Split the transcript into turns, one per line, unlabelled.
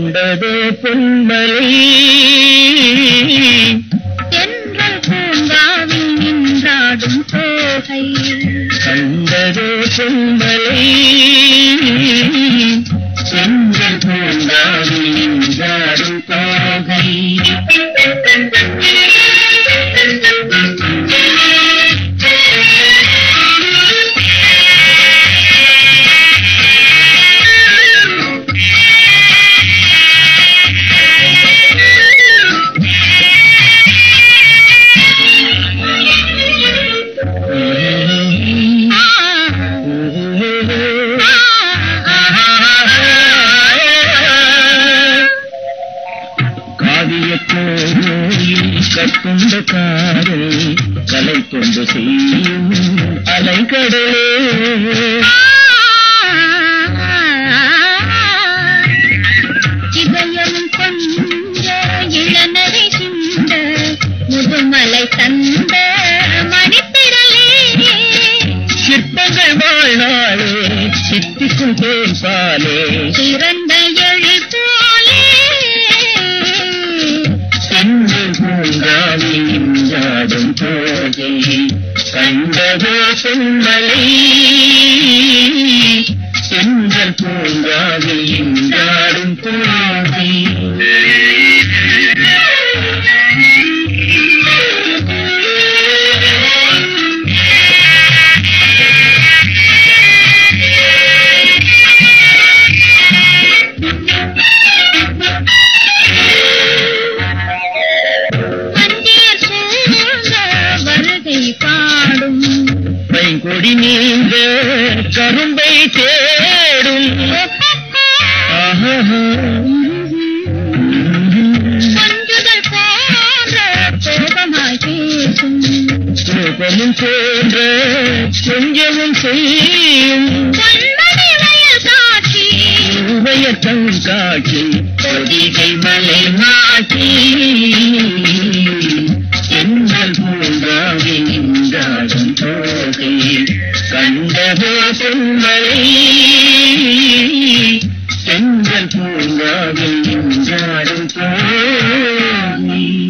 கண்டதோ பொன்மலை
தென்றல் பூங்காவில் நின்றாடும் தோகை
கண்டதோ பொன்மலை செங்கல் பூங்காவில் நின்றாடும் தோகை காவிய கோயில் கற்கொண்ட காதல் கலை கொண்டு செய்யும் அலைக்கடலே
இதயம் கொஞ்ச இளநரை சிந்த முதுமலை தந்த மணித்திரளே
சிற்பங்கள் வாழ்நாளே சித்திக்கும் தேன் பாலே
சிறந்த எழி போலே
செங்கல் பூங்காவில் இன்றாடும் போகை கண்டதோ பொன்மலை செங்கல் பூங்காவில் இன்றாடும் போகை
மஞ்சள் சூழ்ந்த வருகை பாடும்
பைங்கொடி நீங்க கரும்பை தேடும் ஆஹா.
கொஞ்சுதல் போன்ற கோபமாய் பேசும்
கோபமும் போன்ற கொஞ்சமும் செய்யும்
பொன்மணி வயல் காட்சி
உபய கண்காட்சி பொதிகை மலை மாற்றி